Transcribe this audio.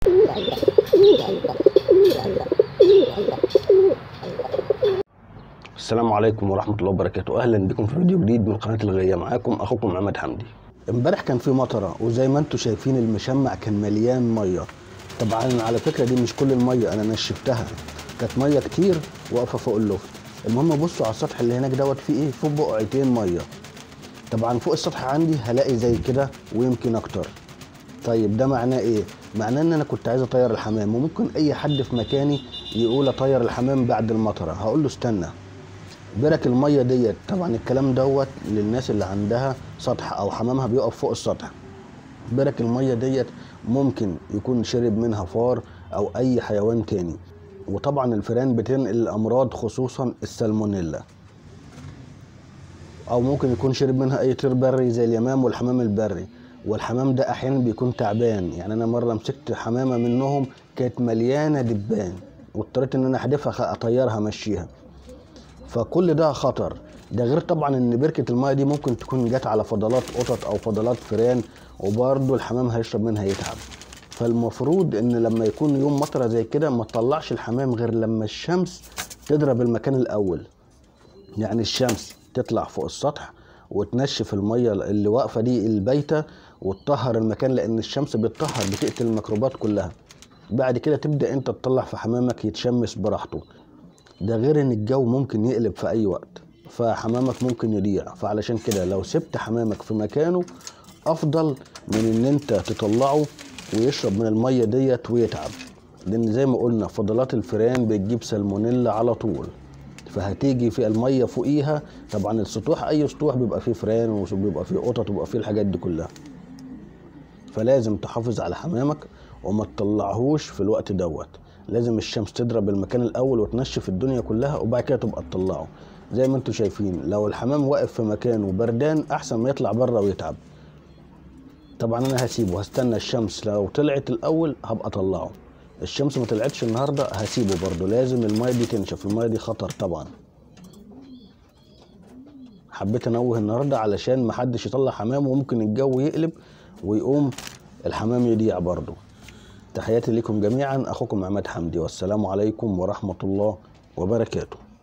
السلام عليكم ورحمة الله وبركاته أهلا بكم في فيديو جديد من قناة الغية معاكم أخوكم عماد حمدي امبارح كان في مطرة وزي ما انتم شايفين المشمع كان مليان مية طبعا على فكرة دي مش كل المية أنا نشفتها كانت مية كتير واقفة فوق اللفت المهم بصوا على السطح اللي هناك دوت فيه ايه فوق بقعتين مية طبعا فوق السطح عندي هلاقي زي كده ويمكن اكتر طيب ده معناه ايه معناه ان انا كنت عايز اطير الحمام وممكن اي حد في مكاني يقول اطير الحمام بعد المطره هقول له استنى برك الميه ديت طبعا الكلام دوت للناس اللي عندها سطح او حمامها بيقف فوق السطح برك الميه ديت ممكن يكون شرب منها فار او اي حيوان تاني وطبعا الفئران بتنقل الامراض خصوصا السالمونيلا او ممكن يكون شرب منها اي طير بري زي اليمام والحمام البري والحمام ده احيانا بيكون تعبان يعني انا مره مسكت حمامه منهم كانت مليانه دبان واضطريت ان انا احدفها اطيرها امشيها فكل ده خطر ده غير طبعا ان بركه المايه دي ممكن تكون جت على فضلات قطط او فضلات فئران وبرضه الحمام هيشرب منها يتعب فالمفروض ان لما يكون يوم مطره زي كده ما تطلعش الحمام غير لما الشمس تضرب المكان الاول يعني الشمس تطلع فوق السطح وتنشف الميه اللي واقفه دي البايته وتطهر المكان لان الشمس بتطهر بتقتل الميكروبات كلها بعد كده تبدا انت تطلع في حمامك يتشمس براحته ده غير ان الجو ممكن يقلب في اي وقت فحمامك ممكن يضيع فعلشان كده لو سبت حمامك في مكانه افضل من ان انت تطلعه ويشرب من الميه ديت ويتعب لان زي ما قلنا فضلات الفئران بتجيب سالمونيلا على طول فهتيجي في الميه فوقيها طبعا السطوح اي سطوح بيبقى فيه فئران وبيبقى فيه قطط وبيبقى فيه الحاجات دي كلها فلازم تحافظ على حمامك وما تطلعهوش في الوقت دوت لازم الشمس تضرب المكان الاول وتنشف الدنيا كلها وبعد كده تبقى تطلعه زي ما انتم شايفين لو الحمام واقف في مكانه بردان احسن ما يطلع بره ويتعب طبعا انا هسيبه هستنى الشمس لو طلعت الاول هبقى اطلعه الشمس ما طلعتش النهارده هسيبه برضه لازم المايه دي تنشف المايه دي خطر طبعا حبيت انوه النهارده علشان محدش يطلع حمام وممكن الجو يقلب ويقوم الحمام يضيع برضه تحياتي لكم جميعا اخوكم عماد حمدي والسلام عليكم ورحمه الله وبركاته